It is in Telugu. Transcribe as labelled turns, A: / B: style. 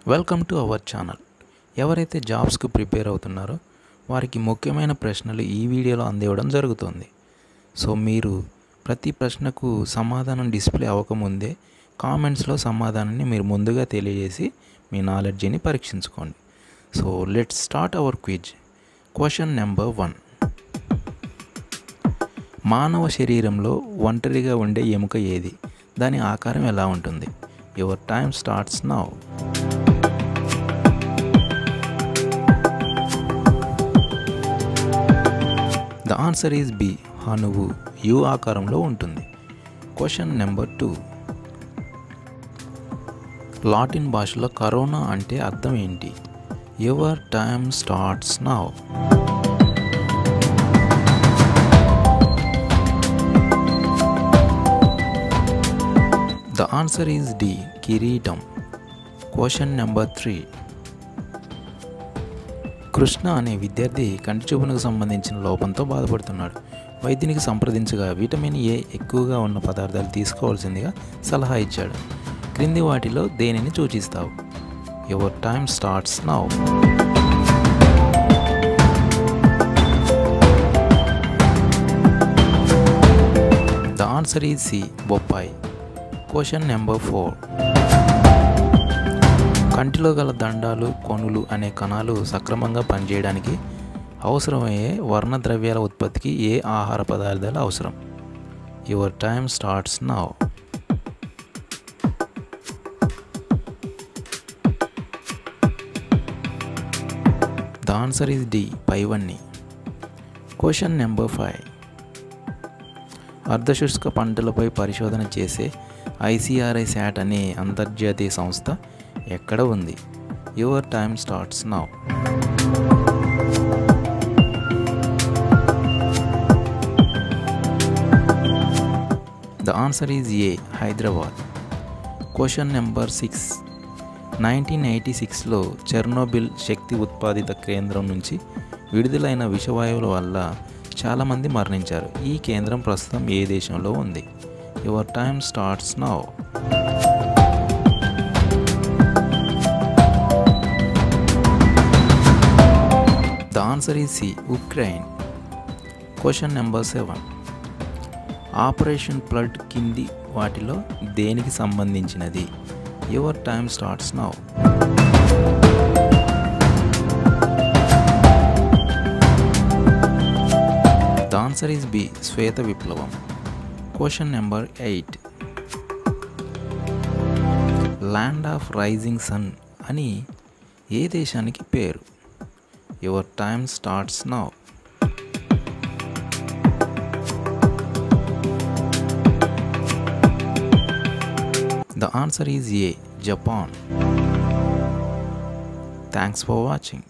A: వెల్కమ్ టు అవర్ ఛానల్ ఎవరైతే జాబ్స్కు ప్రిపేర్ అవుతున్నారో వారికి ముఖ్యమైన ప్రశ్నలు ఈ వీడియోలో అందివ్వడం జరుగుతుంది సో మీరు ప్రతి ప్రశ్నకు సమాధానం డిస్ప్లే అవ్వకముందే కామెంట్స్లో సమాధానాన్ని మీరు ముందుగా తెలియజేసి మీ నాలెడ్జిని పరీక్షించుకోండి so let's start our quiz question number one మానవ శరీరంలో ఒంటరిగా ఉండే ఎముక ఏది దాని ఆకారం ఎలా ఉంటుంది your time starts now the answer is B హనువు యు ఆకారంలో ఉంటుంది క్వశ్చన్ నెంబర్ టూ లాటిన్ భాషలో కరోనా అంటే అర్థం ఏంటి your time starts now the answer is D కిరీటం క్వశ్చన్ నెంబర్ త్రీ కృష్ణ అనే విద్యార్థి కంటి చూపునకు సంబంధించిన లోపంతో బాధపడుతున్నాడు వైద్యునికి సంప్రదించగా విటమిన్ ఏ ఎక్కువగా ఉన్న పదార్థాలు తీసుకోవాల్సిందిగా సలహా ఇచ్చాడు క్రింది వాటిలో దేనిని సూచిస్తావు your time starts now the answer is C బొప్పాయి క్వశ్చన్ నెంబర్ ఫోర్ కంటిలో గల దండాలు కొనులు అనే కణాలు సక్రమంగా పనిచేయడానికి అవసరమయ్యే వర్ణద్రవ్యాల ఉత్పత్తికి ఏ ఆహార పదార్థాలు అవసరం your time starts now the answer is D పైవన్నీ క్వశ్చన్ నెంబర్ ఫైవ్ అర్ధశుష్క పంటలపై పరిశోధన చేసే ఐసిఆర్ఐ శాట్ అనే అంతర్జాతీయ సంస్థ ఎక్కడ ఉంది your time starts now the answer is A Hyderabad question number six nineteen eighty సిక్స్లో చెర్నోబిల్ శక్తి ఉత్పాదిత కేంద్రం నుంచి విడుదలైన విషవాయువుల వల్ల చాలామంది మరణించారు ఈ కేంద్రం ప్రస్తుతం ఏ దేశంలో ఉంది your time starts now the answer is C Ukraine question number seven operation flood కింది వాటిలో దేనికి సంబంధించినది your time starts now the answer is B శ్వేత విప్లవం question number eight land of rising sun అని ఏ దేశానికి పేరు your time starts now the answer is A Japan thanks for watching